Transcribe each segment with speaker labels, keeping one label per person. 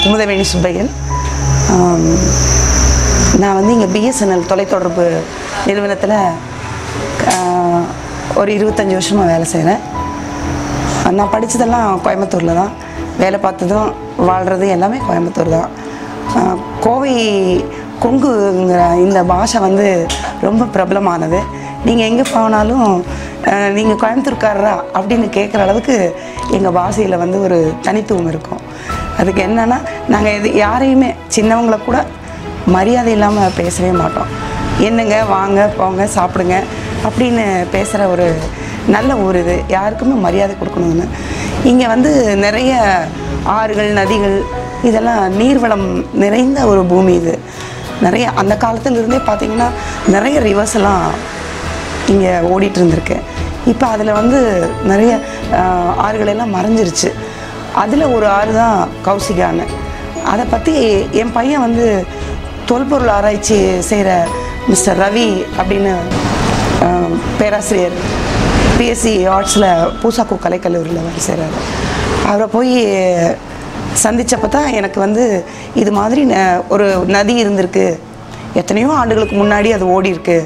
Speaker 1: குமுதவேணி சுப்பையன் ஆம், நான் வந்து இங்கே பிஎஸ்என்எல் தொலைத்தொடர்பு நிறுவனத்தில் ஒரு இருபத்தஞ்சி வருஷமாக வேலை செய்கிறேன் நான் படித்ததெல்லாம் கோயம்புத்தூரில் தான் வேலை பார்த்ததும் வாழ்கிறது எல்லாமே கோயம்புத்தூர் தான் ஆஹ் கோவை கொங்குங்கிற இந்த பாஷை வந்து ரொம்ப பிரபலமானது நீங்கள் எங்கே போனாலும் நீங்கள் கோயம்புத்தூர்காரரா அப்படின்னு கேட்குற அளவுக்கு எங்கள் பாஷையில் வந்து ஒரு தனித்துவம் இருக்கும் அதுக்கு என்னென்னா நாங்கள் எது யாரையுமே சின்னவங்கள கூட மரியாதை இல்லாமல் பேசவே மாட்டோம் என்னங்க வாங்க போங்க சாப்பிடுங்க அப்படின்னு பேசுகிற ஒரு நல்ல ஊர் இது யாருக்குமே மரியாதை கொடுக்கணும்னு இங்கே வந்து நிறைய ஆறுகள் நதிகள் இதெல்லாம் நீர்வளம் நிறைந்த ஒரு பூமி இது நிறைய அந்த காலத்துல இருந்தே பார்த்தீங்கன்னா நிறைய ரிவர்ஸ் எல்லாம் இங்கே ஓடிட்டு இருந்திருக்கு இப்போ அதில் வந்து நிறைய ஆஹ், ஆறுகள் எல்லாம் மறைஞ்சிருச்சு அதில் ஒரு ஆறு தான் கௌசிகான்னு அதை பற்றி என் பையன் வந்து தொல்பொருள் ஆராய்ச்சி செய்கிற மிஸ்டர் ரவி அப்படின்னு ஆஹ், பேராசிரியர் பிஎஸ்சி ஆர்ட்ஸில் பூசாக்கு கலைக்கல்லூரியில் வேலை செய்கிறாரு அவரை போய் சந்திச்சப்ப தான் எனக்கு வந்து இது மாதிரி ந- ஒரு நதி இருந்திருக்கு எத்தனையோ ஆண்டுகளுக்கு முன்னாடி அது ஓடி இருக்கு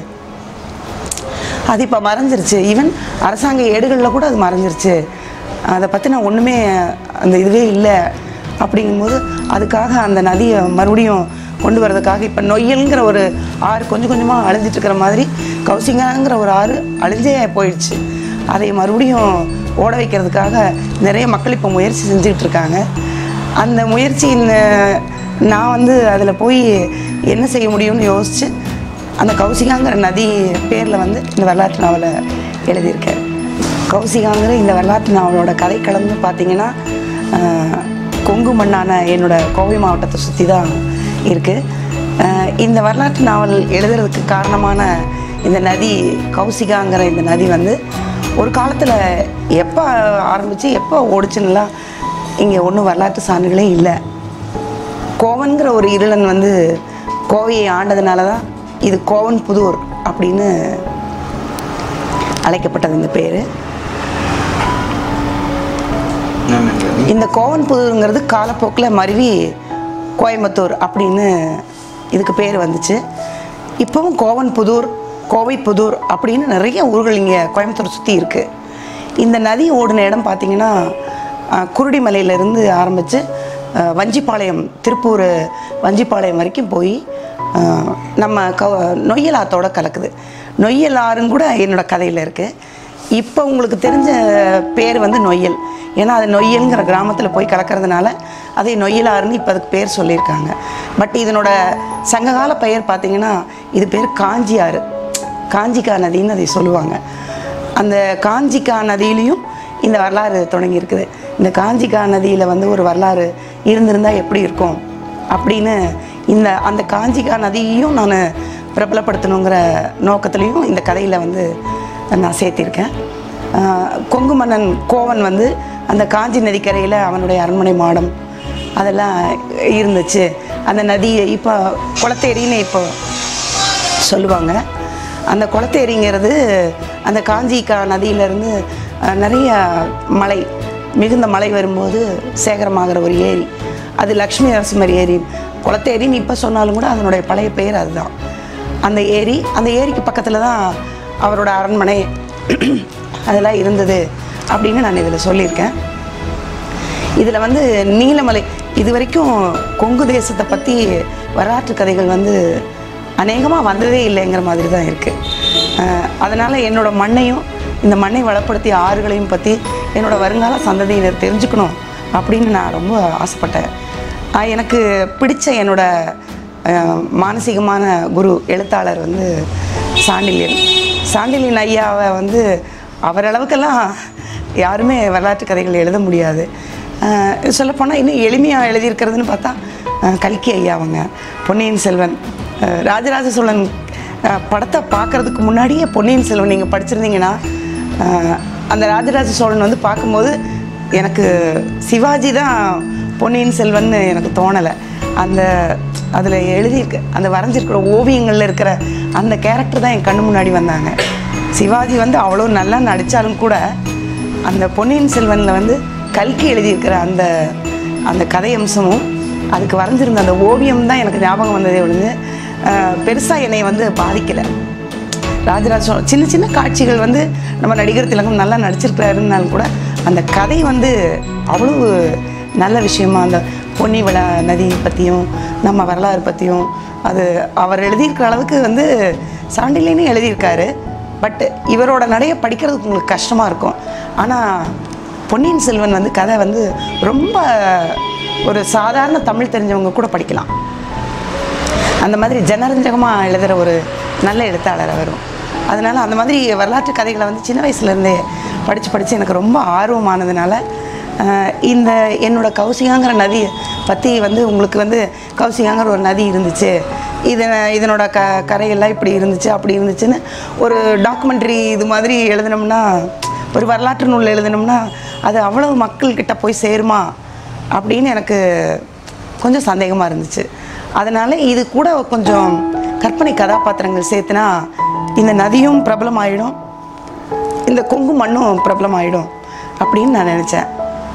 Speaker 1: அது இப்போ மறைஞ்சிருச்சு ஈவன் அரசாங்க ஏடுகளில் கூட அது மறைஞ்சிருச்சு அதை பற்றி நான் ஒன்றுமே அந்த இதுவே இல்லை அப்படிங்கும்போது அதுக்காக அந்த நதியை மறுபடியும் கொண்டு வரதுக்காக இப்போ நொய்யல்ங்கிற ஒரு ஆறு கொஞ்சம் கொஞ்சமாக அழிஞ்சிட்டு இருக்கிற மாதிரி கௌசிங்காங்கிற ஒரு ஆறு அழிஞ்சே போயிடுச்சு அதை மறுபடியும் ஓட வைக்கிறதுக்காக நிறைய மக்கள் இப்போ முயற்சி செஞ்சுக்கிட்டு இருக்காங்க அந்த முயற்சியின் அஹ், நான் வந்து அதில் போய் என்ன செய்ய முடியும்னு யோசித்து அந்த கௌசிகாங்கிற நதி பேரில் வந்து இந்த வரலாற்று நாவலை எழுதியிருக்கேன் கௌசிகாங்கிற இந்த வரலாற்று நாவலோட கதைக்களம்னு பார்த்தீங்கன்னா ஆஹ், கொங்கு மண்ணான என்னோட கோவை மாவட்டத்தை சுற்றி தான் இருக்குது இந்த வரலாற்று நாவல் எழுதுறதுக்கு காரணமான இந்த நதி கௌசிகாங்கிற இந்த நதி வந்து ஒரு காலத்தில் எப்போ ஆரம்பித்து எப்போ ஓடுச்சுன்னுலாம் இங்கே ஒன்றும் வரலாற்று சான்றுகளே இல்லை கோவன்கிற ஒரு இருளன் வந்து கோவையை ஆண்டதுனால தான் இது கோவன் புதூர் அப்படின்னு அழைக்கப்பட்டது இந்த பேர் இந்த கோவன் புதூருங்கிறது காலப்போக்கில் மருவி கோயம்புத்தூர் அப்படின்னு இதுக்கு பேர் வந்துச்சு இப்போவும் கோவன் புதூர் கோவை புதூர் அப்படின்னு நிறைய ஊர்கள் இங்கே கோயம்புத்தூர் சுற்றி இருக்குது இந்த நதி ஓடின இடம் பார்த்திங்கன்னா அஹ், குருடிமலையிலேருந்து ஆரம்பித்து வஞ்சிப்பாளையம் திருப்பூர் வஞ்சிப்பாளையம் வரைக்கும் போய் அஹ், நம்ம க நொய்யல் ஆத்தோட கலக்குது நொய்யல் ஆறும் கூட என்னோட கதையில் இருக்குது இப்போ உங்களுக்கு தெரிஞ்ச பேர் வந்து நொய்யல் ஏன்னா அது நொய்யல்ங்கிற கிராமத்தில் போய் கலக்கிறதுனால அதை நொய்யலாறுன்னு இப்போ அதுக்கு பேர் சொல்லியிருக்காங்க பட் இதனோட சங்ககால பெயர் பார்த்தீங்கன்னா இது பேர் காஞ்சி ஆறு காஞ்சிக்கா நதின்னு அதை சொல்லுவாங்க அந்த காஞ்சிக்கா நதியிலையும் இந்த வரலாறு தொடங்கி இருக்குது இந்த காஞ்சிக்கா நதியில் வந்து ஒரு வரலாறு இருந்திருந்தால் எப்படி இருக்கும் அப்படின்னு இந்த அந்த காஞ்சிக்கா நதியையும் நான் பிரபலப்படுத்தணுங்கிற நோக்கத்துலேயும் இந்த கதையில் வந்து நான் சேர்த்திருக்கேன் ஆஹ் கொங்கு மன்னன் கோவன் வந்து அந்த காஞ்சி நதிக்கரையில் அவனுடைய அரண்மனை மாடம் அதெல்லாம் இருந்துச்சு அந்த நதி இப்போ குளத்தேரின்னு இப்போ சொல்லுவாங்க அந்த குளத்தேரிங்கிறது அந்த காஞ்சிக்கா நதியிலேருந்து அஹ், நிறைய மலை மிகுந்த மழை வரும்போது சேகரமாகிற ஒரு ஏரி அது லக்ஷ்மி நரசிம்மர் ஏரி குளத்தேரின்னு இப்போ சொன்னாலும் கூட அதனுடைய பழைய பெயர் அதுதான் அந்த ஏரி அந்த ஏரிக்கு பக்கத்தில் தான் அவரோட அரண்மனை அதெல்லாம் இருந்தது அப்படின்னு நான் இதில் சொல்லியிருக்கேன் இதில் வந்து நீலமலை இது வரைக்கும் கொங்கு தேசத்தை பற்றி வரலாற்று கதைகள் வந்து அநேகமாக வந்ததே இல்லைங்கிற மாதிரி தான் இருக்குது அதனால் என்னோட மண்ணையும் இந்த மண்ணை வளப்படுத்திய ஆறுகளையும் பற்றி என்னோட வருங்கால சந்ததியினர் தெரிஞ்சுக்கணும் அப்படின்னு நான் ரொம்ப ஆசைப்பட்டேன் ஆஹ் எனக்கு பிடிச்ச என்னோட ஆஹ் மானசீகமான குரு எழுத்தாளர் வந்து சாண்டில்யன் சாண்டில்யன் ஐயாவை வந்து அவரளவுக்கெல்லாம் யாருமே வரலாற்று கதைகள் எழுத முடியாது சொல்லப்போனால் இன்னும் எளிமையாக எழுதியிருக்கிறதுன்னு பார்த்தா அஹ் கல்கி ஐயா அவங்க பொன்னியின் செல்வன் அஹ் ராஜராஜ சோழன் அஹ் படத்தை பார்க்கறதுக்கு முன்னாடியே பொன்னியின் செல்வன் நீங்கள் படிச்சிருந்தீங்கன்னா அஹ் அந்த ராஜராஜ சோழன் வந்து பார்க்கும்போது எனக்கு சிவாஜி தான் பொன்னியின் செல்வன்னு எனக்கு தோணலை அந்த அதில் எழுதியிருக்க அந்த வரைஞ்சிருக்கிற ஓவியங்களில் இருக்கிற அந்த கேரக்டர் தான் என் கண்ணு முன்னாடி வந்தாங்க சிவாஜி வந்து அவ்வளோ நல்லா நடித்தாலும் கூட அந்த பொன்னியின் செல்வனில் வந்து கல்கி எழுதியிருக்கிற அந்த அந்த கதை அம்சமும் அதுக்கு வரைஞ்சிருந்த அந்த ஓவியம் தான் எனக்கு ஞாபகம் வந்ததே ஒழிஞ்சு பெருசாக என்னை வந்து பாதிக்கலை ராஜராஜ சோழன் சின்ன சின்ன காட்சிகள் வந்து நம்ம நடிகர் திலகம் நல்லா நடிச்சிருக்கிறாருன்னாலும் கூட அந்த கதை வந்து அவ்வளவு நல்ல விஷயமா அந்த பொன்னி விழா நதி பற்றியும் நம்ம வரலாறு பற்றியும் அது அவர் எழுதியிருக்கிற அளவுக்கு வந்து சாண்டிலின்னு எழுதியிருக்காரு பட் இவரோட நடையை படிக்கிறதுக்கு உங்களுக்கு கஷ்டமாக இருக்கும் ஆனால் பொன்னியின் செல்வன் வந்து கதை வந்து ரொம்ப ஒரு சாதாரண தமிழ் தெரிஞ்சவங்க கூட படிக்கலாம் அந்த மாதிரி ஜனரஞ்சகமாக எழுதுகிற ஒரு நல்ல எழுத்தாளர் வரும் அதனால் அந்த மாதிரி வரலாற்று கதைகளை வந்து சின்ன வயசுலேருந்தே படித்து படித்து எனக்கு ரொம்ப ஆர்வமானதுனால அஹ், இந்த என்னோட கௌசிகாங்கிற நதியை பற்றி வந்து உங்களுக்கு வந்து கௌசிகாங்கிற ஒரு நதி இருந்துச்சு இது இதனோட க கரையெல்லாம் இப்படி இருந்துச்சு அப்படி இருந்துச்சுன்னு ஒரு டாக்குமெண்ட்ரி இது மாதிரி எழுதினோம்னா ஒரு வரலாற்று நூல் எழுதினோம்னா அது அவ்வளவு மக்கள்கிட்ட போய் சேருமா அப்படின்னு எனக்கு கொஞ்சம் சந்தேகமாக இருந்துச்சு அதனால் இது கூட கொஞ்சம் கற்பனை கதாபாத்திரங்கள் சேர்த்துனா இந்த நதியும் பிரபலமாயிடும் இந்த கொங்கு மண்ணும் பிரபலமாயிடும் அப்படின்னு நான் நினச்சேன்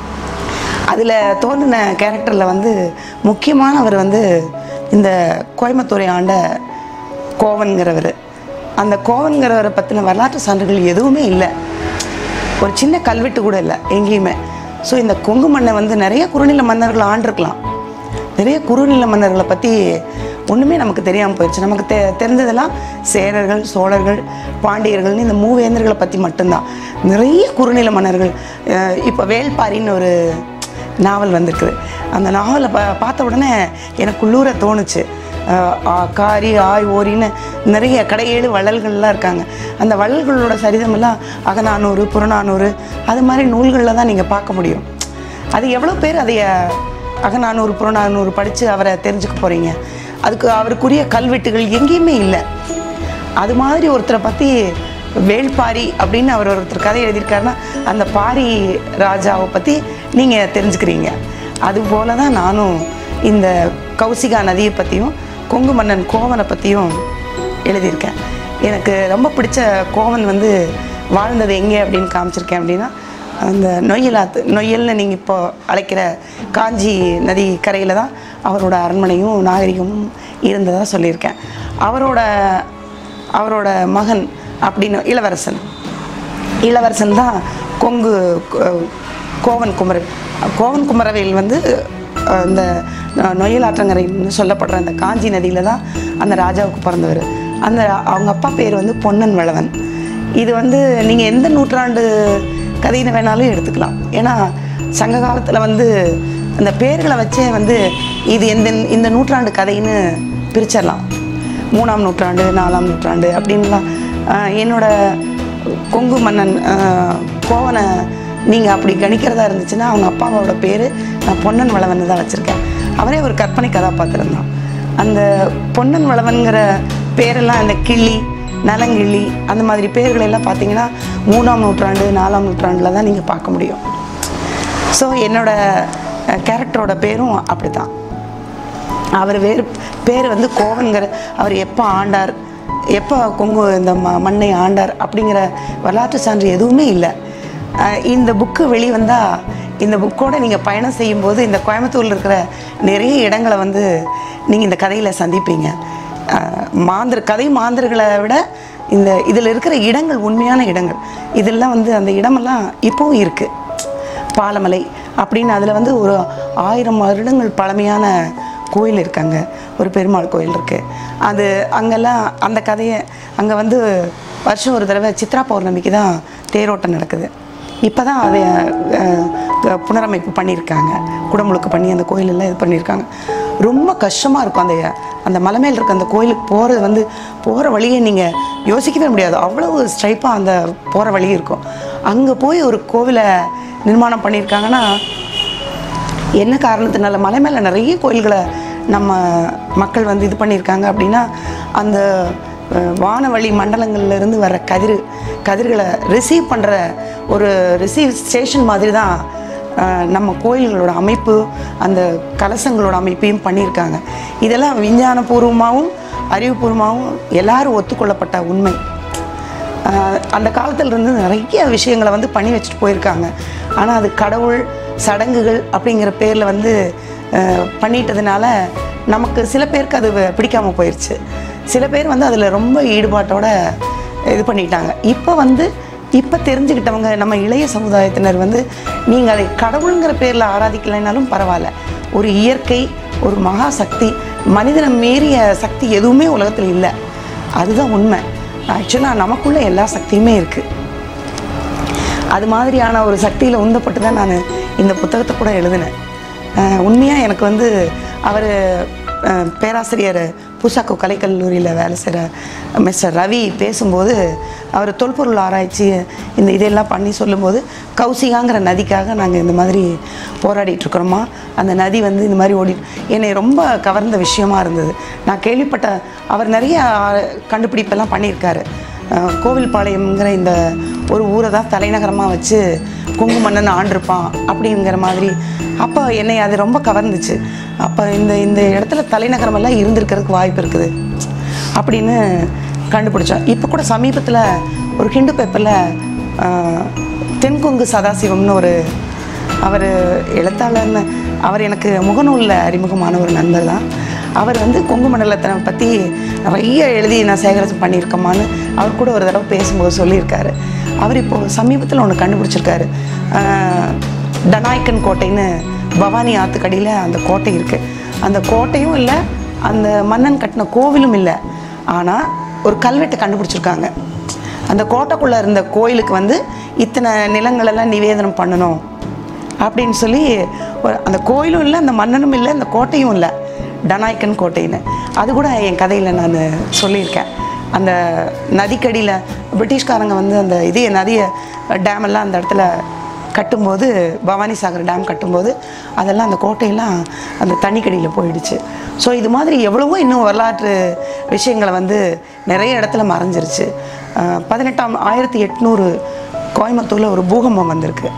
Speaker 1: அதில் தோன்றின கேரக்டரில் வந்து முக்கியமானவர் வந்து இந்த கோயம்புத்தூரை ஆண்ட கோவன்கிறவர் அந்த கோவன்கிறவரை பற்றின வரலாற்று சான்றுகள் எதுவுமே இல்லை ஒரு சின்ன கல்வெட்டு கூட இல்லை எங்கேயுமே ஸோ இந்த கொங்கு மண்ணை வந்து நிறைய குறுநில மன்னர்கள் ஆண்டிருக்கலாம் நிறைய குறுநில மன்னர்களை பற்றி ஒன்றுமே நமக்கு தெரியாமல் போயிடுச்சு நமக்கு தெ தெரிஞ்சதெல்லாம் சேரர்கள் சோழர்கள் பாண்டியர்கள்னு இந்த மூவேந்தர்களை பற்றி மட்டும்தான் நிறைய குறுநில மன்னர்கள் அஹ் இப்போ வேள்பாரின்னு ஒரு நாவல் வந்திருக்குது அந்த நாவலை பா பார்த்த உடனே எனக்கு உள்ளூர தோணுச்சு அஹ் ஆ, காரி ஆய் ஓரின்னு நிறைய கடையேழு வள்ளல்கள்லாம் இருக்காங்க அந்த வள்ளல்களோட சரிதமெல்லாம் அகநானூறு புறநானூறு அது மாதிரி நூல்களில் தான் நீங்கள் பார்க்க முடியும் அது எவ்வளோ பேர் அதைய அகநானூறு புறநானூறு படித்து அவரை தெரிஞ்சுக்க போகிறீங்க அதுக்கு அவருக்குரிய கல்வெட்டுகள் எங்கேயுமே இல்லை அது மாதிரி ஒருத்தரை பற்றி வேள்பாரி அப்படின்னு அவர் ஒருத்தர் கதை எழுதியிருக்காருன்னா அந்த பாரி ராஜாவை பற்றி நீங்கள் தெரிஞ்சுக்கிறீங்க அதுபோல தான் நானும் இந்த கௌசிகா நதியை பற்றியும் கொங்கு மன்னன் கோவனை பற்றியும் எழுதியிருக்கேன் எனக்கு ரொம்ப பிடிச்ச கோவன் வந்து வாழ்ந்தது எங்கே அப்படின்னு காமிச்சிருக்கேன் அப்படின்னா அந்த நொய்யலாத்து நொய்யல்னு நீங்கள் இப்போ அழைக்கிற காஞ்சி நதி கரையில் தான் அவரோட அரண்மனையும் நாகரிகமும் இருந்ததாக சொல்லியிருக்கேன் அவரோட அவரோட மகன் அப்படின்னு இளவரசன் இளவரசன் தான் கொங்கு கோ- கோவன் குமரன் கோவன் குமரவேல் வந்து அஹ், இந்த நொ- நொய்யல் ஆற்றங்கரைன்னு சொல்லப்படுற அந்த காஞ்சி நதியில் தான் அந்த ராஜாவுக்கு பிறந்தவர் அந்த அவங்க அப்பா பேர் வந்து பொன்னன் வளவன் இது வந்து நீங்கள் எந்த நூற்றாண்டு கதையினை வேணாலும் எடுத்துக்கலாம் ஏன்னா சங்க காலத்தில் வந்து அந்த பேர்களை வச்சே வந்து இது எந்த இந்த நூற்றாண்டு கதைன்னு பிரிச்சிடலாம் மூணாம் நூற்றாண்டு நாலாம் நூற்றாண்டு அப்படின்லாம் ஆஹ் என்னோட கொங்கு மன்னன் ஆஹ் கோவனை நீங்கள் அப்படி கணிக்கிறதா இருந்துச்சுன்னா அவங்க அப்பாவோட பேர் நான் பொன்னன் வளவன் தான் வச்சுருக்கேன் அவரே ஒரு கற்பனை கதாபாத்திரம் தான் அந்த பொன்னன் வளவன்கிற பேரெல்லாம் அந்த கிள்ளி நலங்கிள்ளி அந்த மாதிரி பேர்கள் எல்லாம் பார்த்தீங்கன்னா மூணாம் நூற்றாண்டு நாலாம் நூற்றாண்டில் தான் நீங்கள் பார்க்க முடியும் ஸோ என்னோட கேரக்டரோட பேரும் அப்படி தான் அவர் வேறு பேர் வந்து கோவன்கிற அவர் எப்போ ஆண்டார் எப்போ கொங்கு இந்த ம மண்ணை ஆண்டார் அப்படிங்கிற வரலாற்று சான்று எதுவுமே இல்லை அஹ் இந்த புக்கு வெளிவந்தால் இந்த புக்கோட நீங்கள் பயணம் செய்யும்போது இந்த கோயம்புத்தூரில் இருக்கிற நிறைய இடங்களை வந்து நீங்கள் இந்த கதையில் சந்திப்பீங்க அஹ் மாந்தர் கதை மாந்தர்களை விட இந்த இதில் இருக்கிற இடங்கள் உண்மையான இடங்கள் இதெல்லாம் வந்து அந்த இடமெல்லாம் இப்போவும் இருக்குது பாலமலை அப்படின்னு அதில் வந்து ஒரு ஆயிரம் வருடங்கள் பழமையான கோயில் இருக்காங்க ஒரு பெருமாள் கோயில் இருக்குது அது அங்கெல்லாம் அந்த கதையை அங்கே வந்து வருஷம் ஒரு தடவை சித்ரா பௌர்ணமிக்கு தான் தேரோட்டம் நடக்குது இப்போ தான் அதை அஹ், க- புனரமைப்பு பண்ணியிருக்காங்க குடமுழுக்கு பண்ணி அந்த கோயிலெல்லாம் இது பண்ணியிருக்காங்க ரொம்ப கஷ்டமாக இருக்கும் அந்த அந்த மலை மேல் இருக்க அந்த கோயிலுக்கு போகிறது வந்து போகிற வழியை நீங்கள் யோசிக்கவே முடியாது அவ்வளவு ஸ்ட்ரைப்பாக அந்த போகிற வழி இருக்கும் அங்கே போய் ஒரு கோவிலை நிர்மாணம் பண்ணியிருக்காங்கன்னா என்ன காரணத்தினால மலை மேலே நிறைய கோயில்களை நம்ம மக்கள் வந்து இது பண்ணியிருக்காங்க அப்படின்னா அந்த அஹ், வானவழி மண்டலங்கள்ல இருந்து வர கதிர் கதிர்களை ரிசீவ் பண்ணுற ஒரு ரிசீவ் ஸ்டேஷன் மாதிரி தான் அஹ், நம்ம கோயில்களோட அமைப்பு அந்த கலசங்களோட அமைப்பையும் பண்ணியிருக்காங்க இதெல்லாம் விஞ்ஞானபூர்வமாகவும் அறிவுபூர்வமாகவும் எல்லாரும் ஒத்துக்கொள்ளப்பட்ட உண்மை ஆஹ் அந்த காலத்துல இருந்து நிறைய விஷயங்களை வந்து பண்ணி வச்சுட்டு போயிருக்காங்க ஆனால் அது கடவுள் சடங்குகள் அப்படிங்கிற பேரில் வந்து அஹ், பண்ணிட்டதுனால நமக்கு சில பேருக்கு அது பிடிக்காம போயிடுச்சு சில பேர் வந்து அதில் ரொம்ப ஈடுபாட்டோட இது பண்ணிட்டாங்க இப்போ வந்து இப்போ தெரிஞ்சுக்கிட்டவங்க நம்ம இளைய சமுதாயத்தினர் வந்து நீங்கள் அதை கடவுளுங்கிற பேரில் ஆராதிக்கலைனாலும் பரவாயில்ல ஒரு இயற்கை ஒரு மகா சக்தி மனிதனை மீறிய சக்தி எதுவுமே உலகத்தில் இல்லை அதுதான் உண்மை ஆக்சுவலாக நமக்குள்ள எல்லா சக்தியுமே இருக்குது அது மாதிரியான ஒரு சக்தியில் உந்தப்பட்டு தான் நான் இந்த புத்தகத்தை கூட எழுதினேன் உண்மையாக எனக்கு வந்து அவர் பேராசிரியர் பூசாக்கு கலைக்கல்லூரியில் வேலை செய்கிற மிஸ்டர் ரவி பேசும்போது அவர் தொல்பொருள் ஆராய்ச்சி இந்த இதெல்லாம் பண்ணி சொல்லும்போது கௌசிகாங்கிற நதிக்காக நாங்கள் இந்த மாதிரி போராடிட்டு இருக்கிறோமா அந்த நதி வந்து இந்த மாதிரி ஓடி என்னை ரொம்ப கவர்ந்த விஷயமா இருந்தது நான் கேள்விப்பட்ட அவர் நிறைய கண்டுபிடிப்பெல்லாம் பண்ணியிருக்காரு அஹ் கோவில்பாளையம்ங்கிற இந்த ஒரு ஊரை தான் தலைநகரமாக வச்சு கொங்கு மன்னன் ஆண்டிருப்பான் அப்படிங்கிற மாதிரி அப்போ என்னை அது ரொம்ப கவர்ந்துச்சு அப்போ இந்த இந்த இடத்துல தலைநகரமெல்லாம் இருந்திருக்கிறதுக்கு வாய்ப்பு இருக்குது அப்படின்னு கண்டுபிடிச்சோம் இப்போ கூட சமீபத்தில் ஒரு ஹிண்டு பேப்பரில் தென்கொங்கு சதாசிவம்னு ஒரு அவர் எழுத்தாளர்னு அவர் எனக்கு முகநூலில் அறிமுகமான ஒரு நண்பர் தான் அவர் வந்து கொங்கு மண்டலத்தை பற்றி நிறைய எழுதி நான் சேகரித்து பண்ணியிருக்கோமான்னு அவர் கூட ஒரு தடவை பேசும்போது சொல்லியிருக்காரு அவர் இப்போது சமீபத்தில் ஒன்று கண்டுபிடிச்சிருக்காரு ஆஹ், டனாய்க்கன் கோட்டைன்னு பவானி ஆத்துக்கடியில் அந்த கோட்டை இருக்குது அந்த கோட்டையும் இல்லை அந்த மன்னன் கட்டின கோவிலும் இல்லை ஆனால் ஒரு கல்வெட்டை கண்டுபிடிச்சிருக்காங்க அந்த கோட்டைக்குள்ளே இருந்த கோயிலுக்கு வந்து இத்தனை நிலங்களெல்லாம் நிவேதனம் பண்ணணும் அப்படின்னு சொல்லி ஒரு- அந்த கோயிலும் இல்லை அந்த மன்னனும் இல்லை அந்த கோட்டையும் இல்லை டனாய்க்கன் கோட்டைன்னு அது கூட என் கதையில் நான் சொல்லியிருக்கேன் அந்த நதிக்கடியில் பிரிட்டிஷ்காரங்க வந்து அந்த இதே நதியை டேம் எல்லாம் அந்த இடத்துல கட்டும்போது பவானி சாகர் டேம் கட்டும்போது அதெல்லாம் அந்த கோட்டையெல்லாம் அந்த தண்ணிக்கடியில் போயிடுச்சு ஸோ இது மாதிரி எவ்வளவோ இன்னும் வரலாற்று விஷயங்களை வந்து நிறைய இடத்துல மறைஞ்சிருச்சு அஹ் பதினெட்டாம் ஆயிரத்தி எட்நூறு கோயம்புத்தூரில் ஒரு பூகம்பம் வந்திருக்கு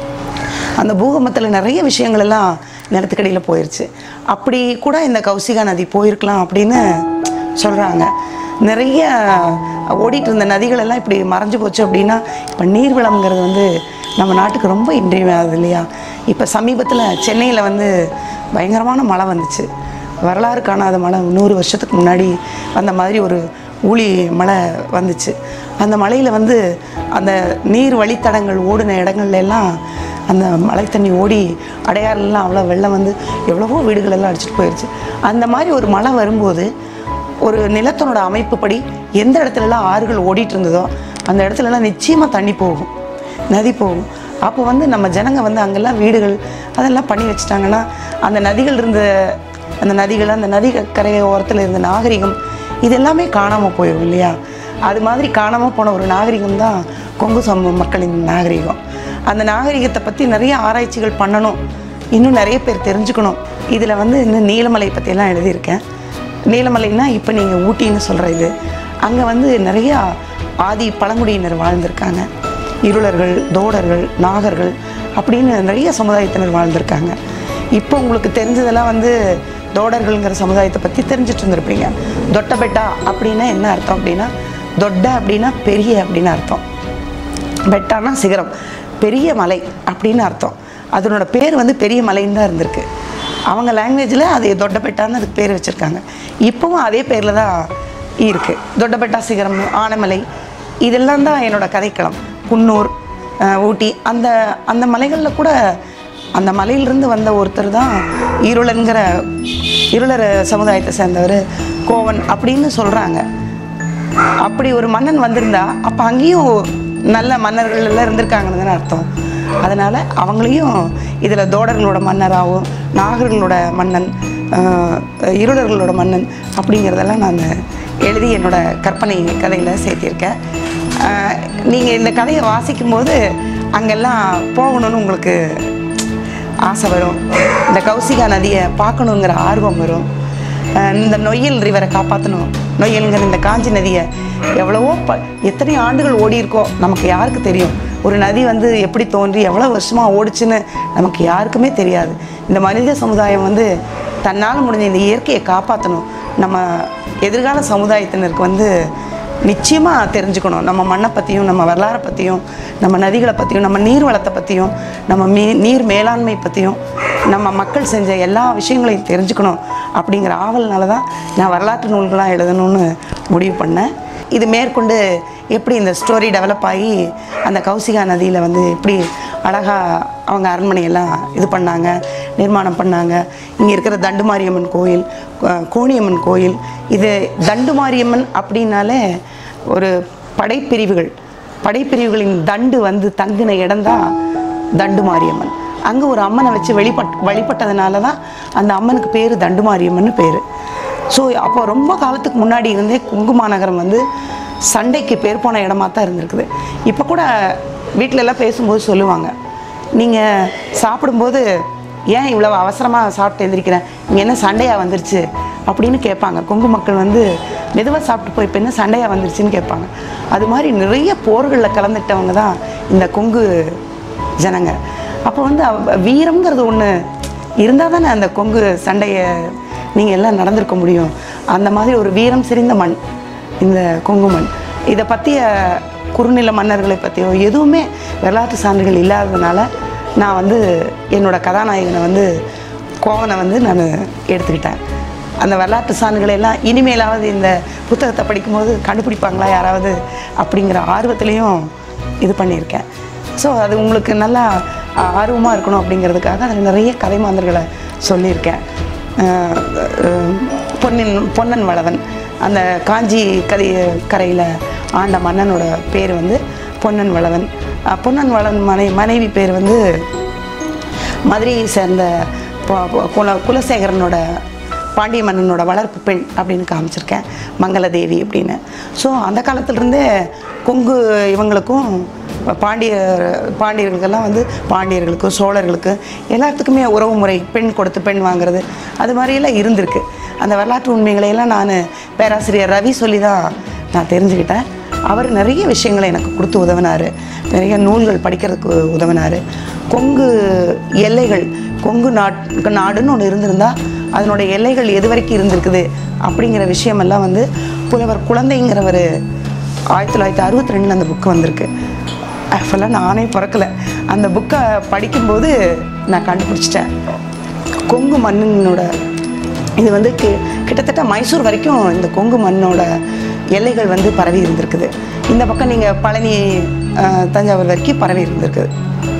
Speaker 1: அந்த பூகம்பத்தில் நிறைய விஷயங்கள் எல்லாம் நிலத்துக்கடியில் போயிடுச்சு அப்படி கூட இந்த கௌசிகா நதி போயிருக்கலாம் அப்படின்னு சொல்கிறாங்க நிறைய ஓடிட்டு இருந்த நதிகள் எல்லாம் இப்படி மறைஞ்சு போச்சு அப்படின்னா இப்போ நீர்வளம்ங்கிறது வந்து நம்ம நாட்டுக்கு ரொம்ப இன்றியமையாது இல்லையா இப்போ சமீபத்தில் சென்னையில் வந்து பயங்கரமான மழை வந்துச்சு வரலாறு காணாத மழை நூறு வருஷத்துக்கு முன்னாடி அந்த மாதிரி ஒரு ஊழி மழை வந்துச்சு அந்த மழையில் வந்து அந்த நீர் வழித்தடங்கள் ஓடின இடங்கள்ல எல்லாம் அந்த மழை தண்ணி ஓடி அடையாறுலாம் அவ்வளோ வெள்ளம் வந்து எவ்வளவோ வீடுகள் எல்லாம் அடிச்சிட்டு போயிடுச்சு அந்த மாதிரி ஒரு மழை வரும்போது ஒரு நிலத்தினோட அமைப்புப்படி எந்த இடத்துலலாம் ஆறுகள் ஓடிட்டு இருந்ததோ அந்த இடத்துலலாம் நிச்சயமாக தண்ணி போகும் நதி போகும் அப்போ வந்து நம்ம ஜனங்க வந்து அங்கெல்லாம் வீடுகள் அதெல்லாம் பண்ணி வச்சுட்டாங்கன்னா அந்த நதிகள் இருந்த அந்த நதிகள் அந்த நதி கரை ஓரத்தில் இருந்த நாகரிகம் இது எல்லாமே காணாமல் போயிடும் இல்லையா அது மாதிரி காணாமல் போன ஒரு நாகரிகம் தான் கொங்கு சமூக மக்களின் நாகரிகம் அந்த நாகரிகத்தை பற்றி நிறைய ஆராய்ச்சிகள் பண்ணணும் இன்னும் நிறைய பேர் தெரிஞ்சுக்கணும் இதில் வந்து இன்னும் நீலமலை பற்றியெல்லாம் எழுதியிருக்கேன் நீலமலைன்னா இப்போ நீங்கள் ஊட்டின்னு சொல்கிற இது அங்கே வந்து நிறையா ஆதி பழங்குடியினர் வாழ்ந்திருக்காங்க இருளர்கள் தோடர்கள் நாகர்கள் அப்படின்னு நிறைய சமுதாயத்தினர் வாழ்ந்திருக்காங்க இப்போ உங்களுக்கு தெரிஞ்சதெல்லாம் வந்து தோடர்கள்ங்கிற சமுதாயத்தை பற்றி தெரிஞ்சிட்டு இருந்திருப்பீங்க தொட்டபெட்டா அப்படின்னா என்ன அர்த்தம் அப்படின்னா தொட்ட அப்படின்னா பெரிய அப்படின்னு அர்த்தம் பெட்டானா சிகரம் பெரிய மலை அப்படின்னு அர்த்தம் அதனோட பேர் வந்து பெரிய மலைன்னு தான் இருந்திருக்கு அவங்க லாங்குவேஜில் அது தொட்டபெட்டான்னு அதுக்கு பேர் வச்சுருக்காங்க இப்போவும் அதே பேரில் தான் இருக்குது தொட்டபெட்டா சிகரம் ஆனைமலை இதெல்லாம் தான் என்னோட கதைக்களம் குன்னூர் அஹ், ஊட்டி அந்த அந்த மலைகளில் கூட அந்த மலையிலிருந்து வந்த ஒருத்தர் தான் இருளன்கிற இருளர் சமுதாயத்தை சேர்ந்தவர் கோவன் அப்படின்னு சொல்கிறாங்க அப்படி ஒரு மன்னன் வந்திருந்தா அப்போ அங்கேயும் நல்ல மன்னர்கள் எல்லாம் இருந்திருக்காங்கன்னு தானே அர்த்தம் அதனால் அவங்களையும் இதில் தோடர்களோட மன்னராகவும் நாகர்களோட மன்னன் ஆஹ், இருளர்களோட மன்னன் அப்படிங்கிறதெல்லாம் நான் எழுதி என்னோட கற்பனை கதையில் சேர்த்திருக்கேன் நீங்கள் இந்த கதையை வாசிக்கும்போது அங்கெல்லாம் போகணும்னு உங்களுக்கு ஆசை வரும் இந்த கௌசிகா நதியை பார்க்கணுங்கிற ஆர்வம் வரும் அஹ் இந்த நொய்யல் ரிவரை காப்பாற்றணும் நொய்யல்ங்கிற இந்த காஞ்சி நதியை எவ்வளவோ ப எத்தனை ஆண்டுகள் ஓடி இருக்கோ நமக்கு யாருக்கு தெரியும் ஒரு நதி வந்து எப்படி தோன்றி எவ்வளோ வருஷமாக ஓடிச்சுன்னு நமக்கு யாருக்குமே தெரியாது இந்த மனித சமுதாயம் வந்து தன்னால் முடிஞ்ச இந்த இயற்கையை காப்பாற்றணும் நம்ம எதிர்கால சமுதாயத்தினருக்கு வந்து நிச்சயமாக தெரிஞ்சுக்கணும் நம்ம மண்ணை பற்றியும் நம்ம வரலாறை பற்றியும் நம்ம நதிகளை பற்றியும் நம்ம நீர் வளத்தை பற்றியும் நம்ம மீ நீர் மேலாண்மை பற்றியும் நம்ம மக்கள் செஞ்ச எல்லா விஷயங்களையும் தெரிஞ்சுக்கணும் அப்படிங்கிற ஆவல்னால தான் நான் வரலாற்று நூல்களாக எழுதணும்னு முடிவு பண்ணேன் இது மேற்கொண்டு எப்படி இந்த ஸ்டோரி டெவலப் ஆகி அந்த கௌசிகா நதியில் வந்து எப்படி அழகாக அவங்க அரண்மனையெல்லாம் இது பண்ணாங்க நிர்மாணம் பண்ணாங்க இங்கே இருக்கிற தண்டுமாரியம்மன் கோயில் அஹ் கோணியம்மன் கோயில் இது தண்டுமாரியம்மன் அப்படின்னாலே ஒரு படைப்பிரிவுகள் படைப்பிரிவுகளின் தண்டு வந்து தங்கின இடம்தான் தண்டுமாரியம்மன் அங்கே ஒரு அம்மனை வச்சு வெளிப்பட் வழிபட்டதுனால தான் அந்த அம்மனுக்கு பேர் தண்டுமாரியம்மன் பேர் ஸோ அப்போ ரொம்ப காலத்துக்கு முன்னாடி இருந்தே குங்குமாநகரம் வந்து சண்டைக்கு பேர் போன இடமா தான் இருந்திருக்குது இப்போ கூட வீட்டில எல்லாம் பேசும்போது சொல்லுவாங்க நீங்கள் சாப்பிடும்போது ஏன் இவ்வளோ அவசரமாக சாப்பிட்டு எந்திரிக்கிறேன் இங்கே என்ன சண்டையாக வந்துருச்சு அப்படின்னு கேட்பாங்க கொங்கு மக்கள் வந்து மெதுவாக சாப்பிட்டு போய் இப்போ என்ன சண்டையாக வந்துருச்சுன்னு கேட்பாங்க அது மாதிரி நிறைய போர்களில் கலந்துட்டவங்க தான் இந்த கொங்கு ஜனங்க அப்போ வந்து அவ- வீரம்ங்கிறது ஒன்று இருந்தால் தானே அந்த கொங்கு சண்டையை நீங்கள் எல்லாம் நடந்திருக்க முடியும் அந்த மாதிரி ஒரு வீரம் செறிந்த மண் இந்த கொங்கு மண் இதை பற்றிய குறுநில மன்னர்களை பற்றியோ எதுவுமே வரலாற்று சான்றுகள் இல்லாததுனால நான் வந்து என்னோட கதாநாயகனை வந்து கோவனை வந்து நான் எடுத்துக்கிட்டேன் அந்த வரலாற்று சான்றுகளை எல்லாம் இனிமேலாவது இந்த புத்தகத்தை படிக்கும்போது கண்டுபிடிப்பாங்களா யாராவது அப்படிங்கிற ஆர்வத்திலையும் இது பண்ணியிருக்கேன் ஸோ அது உங்களுக்கு நல்லா ஆர்வமாக இருக்கணும் அப்படிங்கிறதுக்காக அதில் நிறைய கதை மாந்தர்களை சொல்லியிருக்கேன் அஹ் அஹ் பொன்னின் பொன்னன் வளவன் அந்த காஞ்சி கதை கரையில் ஆண்ட மன்னனோட பேர் வந்து பொன்னன் வளவன் அஹ் பொன்னன் வளவன் மனை மனைவி பேர் வந்து மதுரையை சேர்ந்த ப- ப- குல குலசேகரனோட பாண்டிய மன்னனோட வளர்ப்பு பெண் அப்படின்னு காமிச்சிருக்கேன் மங்களதேவி அப்படின்னு ஸோ அந்த காலத்துலேருந்தே கொங்கு இவங்களுக்கும் பாண்டியர் பாண்டியர்களுக்கெல்லாம் வந்து பாண்டியர்களுக்கு சோழர்களுக்கு எல்லாத்துக்குமே உறவு முறை பெண் கொடுத்து பெண் வாங்குறது அது மாதிரியெல்லாம் இருந்திருக்கு அந்த வரலாற்று உண்மைகளை எல்லாம் நான் பேராசிரியர் ரவி சொல்லி தான் நான் தெரிஞ்சுக்கிட்டேன் அவர் நிறைய விஷயங்களை எனக்கு கொடுத்து உதவினார் நிறைய நூல்கள் படிக்கிறதுக்கு உதவினார் கொங்கு எல்லைகள் கொங்கு நாட் நாடுன்னு ஒன்று இருந்திருந்தா அதனோட எல்லைகள் எது வரைக்கும் இருந்திருக்குது அப்படிங்கிற விஷயமெல்லாம் வந்து புலவர் குழந்தைங்கிறவர் ஆயிரத்தி தொள்ளாயிரத்தி அறுபத்தி ரெண்டில் அந்த புக்கு வந்திருக்கு ஆக்சுவலாக நானே பிறக்கலை அந்த புக்கை படிக்கும்போது நான் கண்டுபிடிச்சிட்டேன் கொங்கு மண்ணினோட இது வந்து கி கிட்டத்தட்ட மைசூர் வரைக்கும் இந்த கொங்கு மண்ணோட எல்லைகள் வந்து பரவி இருந்திருக்குது இந்த பக்கம் நீங்கள் பழனி அஹ், தஞ்சாவூர் வரைக்கும் பரவி இருந்திருக்குது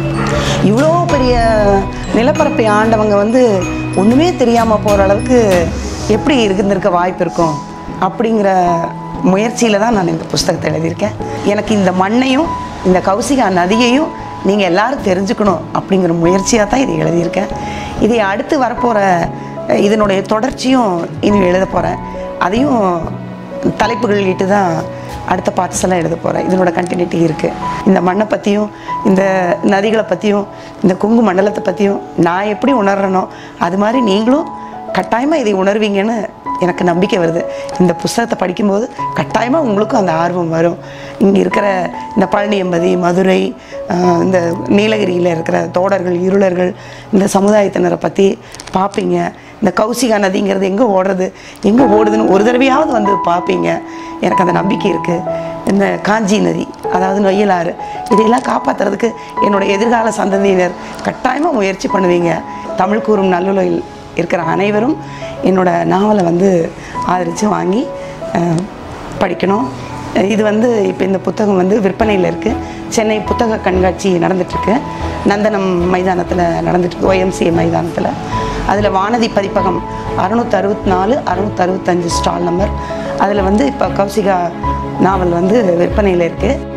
Speaker 1: இவ்வளோ பெரிய நிலப்பரப்பை ஆண்டவங்க வந்து ஒன்றுமே தெரியாமல் போகிற அளவுக்கு எப்படி இருந்திருக்க வாய்ப்பு இருக்கும் அப்படிங்கிற முயற்சியில் தான் நான் இந்த புஸ்தகத்தை எழுதியிருக்கேன் எனக்கு இந்த மண்ணையும் இந்த கௌசிகா நதியையும் நீங்கள் எல்லாரும் தெரிஞ்சுக்கணும் அப்படிங்கிற முயற்சியாக தான் இதை எழுதியிருக்கேன் இதை அடுத்து வரப்போகிற அஹ், இதனுடைய தொடர்ச்சியும் இனி எழுத போகிறேன் அதையும் தலைப்புகள் இட்டு தான் அடுத்த பார்ட்ஸ் எல்லாம் எழுத போகிறேன் இதனோட கண்டினியூட்டி இருக்குது இந்த மண்ணை பற்றியும் இந்த நதிகளை பற்றியும் இந்த கொங்கு மண்டலத்தை பற்றியும் நான் எப்படி உணர்றேனோ அது மாதிரி நீங்களும் கட்டாயமாக இதை உணர்வீங்கன்னு எனக்கு நம்பிக்கை வருது இந்த புஸ்தகத்தை படிக்கும்போது கட்டாயமாக உங்களுக்கும் அந்த ஆர்வம் வரும் இங்கே இருக்கிற இந்த பழனி எம்பதி மதுரை ஆஹ், இந்த நீலகிரியில் இருக்கிற தோடர்கள் இருளர்கள் இந்த சமுதாயத்தினரை பற்றி பார்ப்பீங்க இந்த கௌசிகா நதிங்கிறது எங்கே ஓடுறது எங்கே ஓடுதுன்னு ஒரு தடவையாவது வந்து பார்ப்பீங்க எனக்கு அந்த நம்பிக்கை இருக்குது இந்த காஞ்சி நதி அதாவது நொய்யலாறு இதையெல்லாம் காப்பாற்றுறதுக்கு என்னோட எதிர்கால சந்ததியினர் கட்டாயமாக முயற்சி பண்ணுவீங்க தமிழ் கூறும் நல்லுலகில் இருக்கிற அனைவரும் என்னோட நாவலை வந்து ஆதரித்து வாங்கி அஹ், படிக்கணும் இது வந்து இப்போ இந்த புத்தகம் வந்து விற்பனையில் இருக்குது சென்னை புத்தக கண்காட்சி நடந்துட்டுருக்கு நந்தனம் மைதானத்தில் நடந்துட்டுருக்கு ஒய்எம்சிஏ மைதானத்தில் அதில் வானதி பதிப்பகம் அறுநூற்றி அறுபத்தி நாலு அறுநூற்றி அறுபத்தஞ்சு ஸ்டால் நம்பர் அதில் வந்து இப்போ கௌசிகா நாவல் வந்து விற்பனையில் இருக்குது